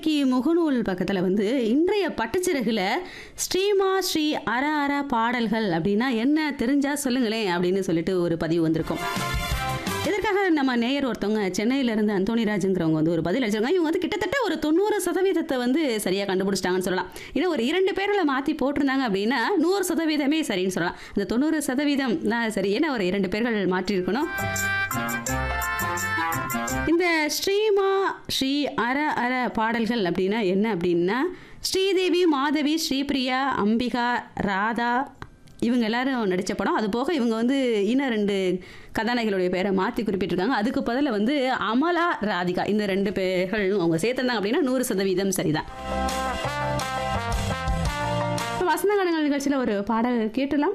இன்னைக்கு முகநூல் பக்கத்தில் வந்து இன்றைய பட்டுச்சிறகுல ஸ்ரீமா ஸ்ரீ அர அர பாடல்கள் அப்படின்னா என்ன தெரிஞ்சா சொல்லுங்களேன் அப்படின்னு சொல்லிட்டு ஒரு பதிவு வந்திருக்கும் இதற்காக நம்ம நேயர் ஒருத்தவங்க சென்னையிலேருந்து அந்தோணிராஜுங்கிறவங்க வந்து ஒரு பதில் அளிச்சிருக்காங்க இவங்க வந்து கிட்டத்தட்ட ஒரு தொண்ணூறு சதவீதத்தை வந்து சரியாக கண்டுபிடிச்சிட்டாங்கன்னு சொல்லலாம் இன்னும் ஒரு இரண்டு பேர்களை மாற்றி போட்டிருந்தாங்க அப்படின்னா நூறு சதவீதமே சரின்னு சொல்லலாம் அந்த தொண்ணூறு சதவீதம் தான் சரி ஏன்னா ஒரு இரண்டு பேர்கள் மாற்றியிருக்கணும் இந்த ஸ்ரீமா ஸ்ரீ அர அர பாடல்கள் அப்படின்னா என்ன அப்படின்னா ஸ்ரீதேவி மாதவி ஸ்ரீபிரியா அம்பிகா ராதா இவங்க எல்லாரும் நடித்த படம் அது போக இவங்க வந்து இன்னும் ரெண்டு கதாநாயகிகளுடைய பேரை மாற்றி குறிப்பிட்டிருக்காங்க அதுக்கு பதிலாக வந்து அமலா ராதிகா இந்த ரெண்டு பேர்கள் அவங்க சேர்த்துருந்தாங்க அப்படின்னா நூறு சதவீதம் சரிதான் வசந்த காலங்கள் நிகழ்ச்சியில் ஒரு பாடல் கேட்டுலாம்